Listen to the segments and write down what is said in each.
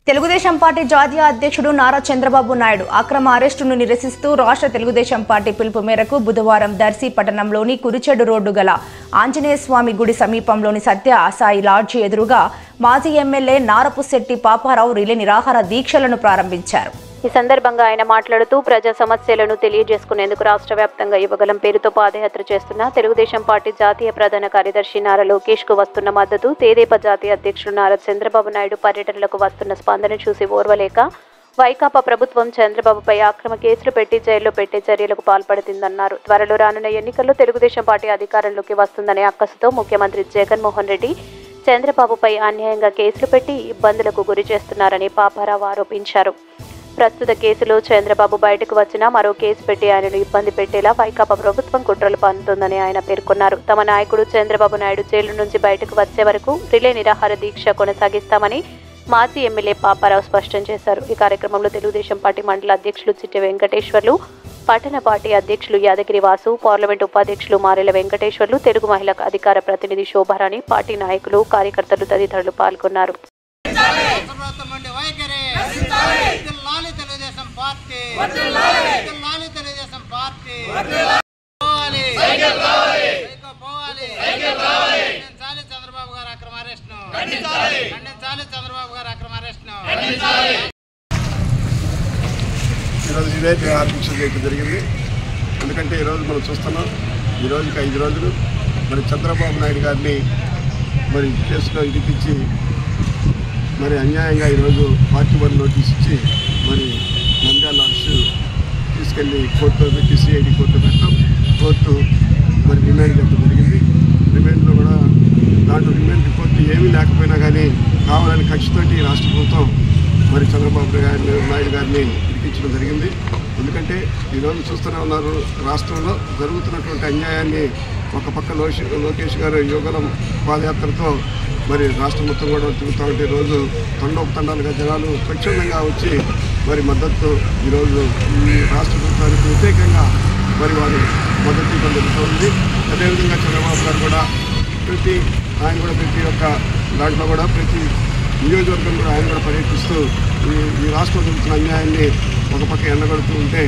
Telugu Desam party జాతీయ అధ్యక్షుడు నారా చంద్రబాబు నాయుడు అక్రమ అరెస్టును నిరసిస్తూ రాష్ట్ర తెలుగుదేశం పార్టీ పిలుపు మేరకు బుధవారం దర్శి పట్టణంలోని కురిచెడు రోడ్డు గల ఆంజనేయ స్వామి గుడి సమీపంలోని సత్య సాయి లాడ్జి ఎదురుగా మాజీ ఎమ్మెల్యే నారపుశెట్టి పాపారావు రిలే నిరాహార దీక్షలను ప్రారంభించారు ఈ సందర్భంగా ఆయన మాట్లాడుతూ ప్రజా సమస్యలను తెలియజేసుకునేందుకు రాష్ట్ర వ్యాప్తంగా యువగలం పేరుతో పాదయాత్ర చేస్తున్న తెలుగుదేశం పార్టీ జాతీయ ప్రధాన కార్యదర్శి నారా లోకేష్ కు వస్తున్న మద్దతు తేదేపా జాతీయ అధ్యక్షుడు నారా చంద్రబాబు నాయుడు పర్యటనలకు వస్తున్న స్పందన చూసి ఓర్వలేక వైకాపా ప్రభుత్వం చంద్రబాబుపై అక్రమ కేసులు పెట్టి జైల్లో పెట్టే చర్యలకు పాల్పడుతుందన్నారు త్వరలో రానున్న ఎన్నికల్లో తెలుగుదేశం పార్టీ అధికారంలోకి వస్తుందనే అక్కసుతో ముఖ్యమంత్రి జగన్మోహన్ రెడ్డి చంద్రబాబుపై అన్యాయంగా కేసులు పెట్టి ఇబ్బందులకు గురి చేస్తున్నారని పాపారావు ఆరోపించారు ప్రస్తుత కేసులో చంద్రబాబు బయటకు వచ్చినా మరో కేసు పెట్టి ఆయనను ఇబ్బంది పెట్టేలా వైకాపా ప్రభుత్వం కుట్రలు పన్నుతుందని ఆయన పేర్కొన్నారు తమ నాయకుడు చంద్రబాబు నాయుడు జైలు నుంచి బయటకు వచ్చే వరకు రిలే నిరాహార దీక్ష కొనసాగిస్తామని మాజీ ఎమ్మెల్యే పాపారావు స్పష్టం చేశారు ఈ కార్యక్రమంలో తెలుగుదేశం పార్టీ మండల అధ్యక్షులు చిట్టి వెంకటేశ్వర్లు పట్టణ పార్టీ అధ్యక్షులు యాదగిరి వాసు పార్లమెంట్ ఉపాధ్యక్షులు మారెల వెంకటేశ్వర్లు తెలుగు మహిళా అధికార ప్రతినిధి శోభారాణి పార్టీ నాయకులు కార్యకర్తలు తదితరులు పాల్గొన్నారు ప్రభుత్వం నుండి వైఖరి వర్ధిల్లాలి తెలుగుదేశం పార్టీ వర్ధిల్లాలి తెలుగుదేశం పార్టీ పోవాలి సైకో పోవాలి ఖండించాలి చంద్రబాబు గారు అక్రమ అరెస్ట్ను ఖండించాలి చంద్రబాబు గారు అక్రమ అరెస్ట్ను ఈరోజు ఇదే ఆర్పించ చేయడం జరిగింది ఎందుకంటే ఈరోజు మనం చూస్తున్నాం ఈ రోజుకి ఐదు రోజులు మరి చంద్రబాబు నాయుడు గారిని మరి కేసులో ఇరిపించి మరి అన్యాయంగా ఈరోజు పార్టీ వన్ నోటీస్ ఇచ్చి మరి నంద్యాల అరెస్టు తీసుకెళ్ళి కోర్టులో పెట్టి సిఐడి కోర్టులో పెట్టడం కోర్టు మరి రిమాండ్ చెప్పడం జరిగింది రిమాండ్లో కూడా దాంట్లో రిమాండ్ రిపోర్ట్ ఏమీ లేకపోయినా కానీ కావాలని కక్షతోటి రాష్ట్ర ప్రభుత్వం మరి చంద్రబాబు గారిని నాయుడు గారిని ఇరికించడం జరిగింది ఎందుకంటే ఈరోజు చూస్తూనే ఉన్నారు రాష్ట్రంలో జరుగుతున్నటువంటి అన్యాయాన్ని ఒక పక్క లోష్ లోకేష్ గారు యువగలం పాదయాత్రతో మరి రాష్ట్రం మొత్తం కూడా తిరుగుతూ ఉంటే రోజు తండోపతండాలుగా జనాలు స్వచ్ఛందంగా వచ్చి మరి మద్దతు ఈరోజు ఈ రాష్ట్ర ప్రభుత్వానికి వ్యతిరేకంగా మరి వారు మద్దతు ఇవ్వడం జరుగుతుంది అదేవిధంగా చంద్రబాబు గారు కూడా ప్రతి ఆయన కూడా ప్రతి ఒక్క దాంట్లో కూడా ప్రతి నియోజకవర్గం కూడా ఆయన కూడా పర్యటిస్తూ ఈ ఈ రాష్ట్రంలో జరుగుతున్న అన్యాయాన్ని ఒక పక్క ఎండగడుతూ ఉంటే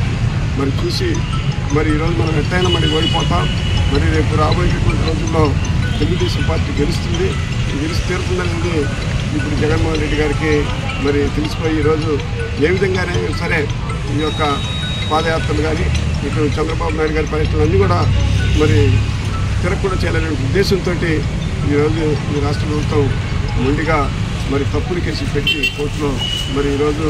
మరి చూసి మరి ఈరోజు మనం ఎట్టయినా మరి ఓడిపోతాం మరి రేపు రాబోయేటటువంటి రోజుల్లో తెలుగుదేశం పార్టీ గెలుస్తుంది గెలిచి తీరుతుందనేది ఇప్పుడు జగన్మోహన్ రెడ్డి గారికి మరి తెలిసిపోయి ఈరోజు ఏ విధంగానైనా సరే ఈ యొక్క పాదయాత్రలు కానీ ఇటు చంద్రబాబు నాయుడు గారి పర్యటనలు అన్నీ కూడా మరి తిరగకుండా చేయాలనే ఉద్దేశంతో ఈరోజు ఈ రాష్ట్ర ప్రభుత్వం మొండిగా మరి తప్పులు కేసు పెట్టి కోర్టులో మరి ఈరోజు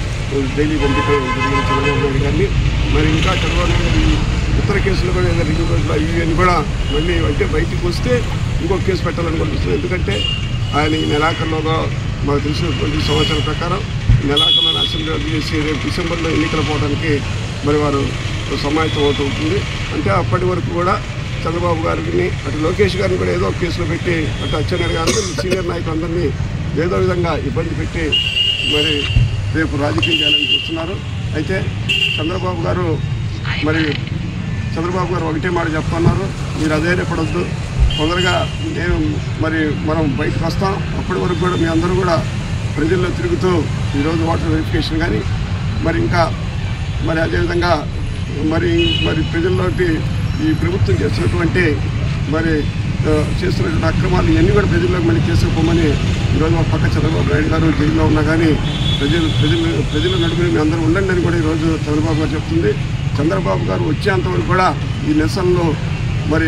డైలీ పంపించడం జరిగిన చంద్రబాబు నాయుడు గారిని మరి ఇంకా చంద్రబాబు నాయుడు గారి ఇతర కేసులు కూడా ఏదైనా రివ్యూ రోజులు ఇవి అని కూడా మళ్ళీ అంటే బయటికి వస్తే ఇంకొక కేసు పెట్టాలనుకుంటున్నాం ఎందుకంటే ఆయన ఈ నెలాఖరులోగా మాకు తెలిసినటువంటి సమాచారం ప్రకారం ఈ నెలాఖరులో అసెంబ్లీ రద్దు చేసి రేపు డిసెంబర్లో ఎన్నికలు పోవడానికి మరి వారు సమాయత్తం అవుతుంది అంటే అప్పటి వరకు కూడా చంద్రబాబు గారిని అటు లోకేష్ గారిని కూడా ఏదో ఒక కేసులో పెట్టి అటు అచ్చెన్నాయుడు గారిని సీనియర్ నాయకులందరినీ ఏదో విధంగా ఇబ్బంది పెట్టి మరి రేపు రాజకీయం చేయాలని చూస్తున్నారు అయితే చంద్రబాబు గారు మరి చంద్రబాబు గారు ఒకటే మాట చెప్తున్నారు మీరు అదే రేపడొద్దు తొందరగా నేను మరి మనం బయటకు వస్తాం అప్పటి వరకు కూడా మీ అందరూ కూడా ప్రజల్లో తిరుగుతూ ఈరోజు ఓటర్ వెరిఫికేషన్ కానీ మరి ఇంకా మరి అదేవిధంగా మరి మరి ప్రజల్లోకి ఈ ప్రభుత్వం చేస్తున్నటువంటి మరి ఆ, చేస్తున్నటువంటి అక్రమాలు ఇవన్నీ కూడా ప్రజల్లోకి మళ్ళీ తీసుకుపోమని ఈరోజు ఒక పక్క చంద్రబాబు నాయుడు గారు జైల్లో ఉన్నా కానీ ప్రజలు ప్రజలు ప్రజల నడుపుని మీ అందరూ ఉండండి అని కూడా ఈరోజు చంద్రబాబు గారు చెప్తుంది చంద్రబాబు గారు వచ్చేంతవరకు కూడా ఈ నిరసనలు మరి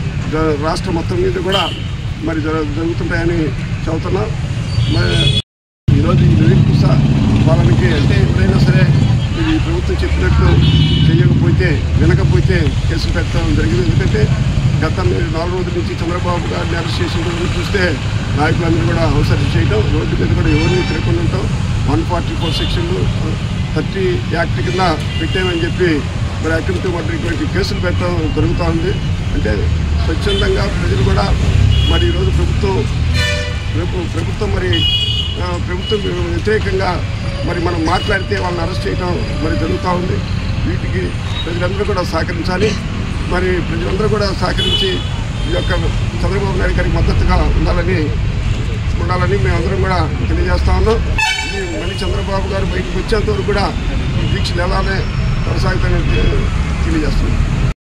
జ- రాష్ట్రం మొత్తం మీద కూడా మరి జర జరుగుతుంటాయని చెబుతున్నాం మరి ఈరోజు ఈ నిరంకుశ పాలనకి అంటే ఎప్పుడైనా సరే ఇది ఈ ప్రభుత్వం చెప్పినట్టు చేయకపోతే వినకపోతే కేసులు పెట్టడం జరిగింది ఎందుకంటే గత నాలుగు రోజుల నుంచి చంద్రబాబు గారిని అరెస్ట్ చేసిన రోజు చూస్తే నాయకులందరూ కూడా హౌస్ అరెస్ట్ చేయడం రోడ్డు మీద కూడా ఎవరిని తిరగకుండా ఉంటాం వన్ ఫార్టీ ఫోర్ సెక్షన్లు థర్టీ యాక్ట్ కింద పెట్టామని చెప్పి మరి అక్కడితో ఇటువంటి కేసులు పెట్టడం జరుగుతూ ఉంది అంటే స్వచ్ఛందంగా ప్రజలు కూడా మరి ఈరోజు ప్రభుత్వం రేపు ప్రభుత్వం మరి ఆ, ప్రభుత్వం వ్యతిరేకంగా మరి మనం మాట్లాడితే వాళ్ళని అరెస్ట్ చేయడం మరి జరుగుతూ ఉంది వీటికి ప్రజలందరూ కూడా సహకరించాలి మరి ప్రజలందరూ కూడా సహకరించి ఈ యొక్క చంద్రబాబు నాయుడు గారికి మద్దతుగా ఉండాలని ఉండాలని మేమందరం కూడా తెలియజేస్తా ఉన్నాం ఇది చంద్రబాబు గారు బయటకు వచ్చేంత వరకు కూడా ఈ దీక్షలు ఎలానే కొనసాగుతాయని తెలియజేస్తున్నాం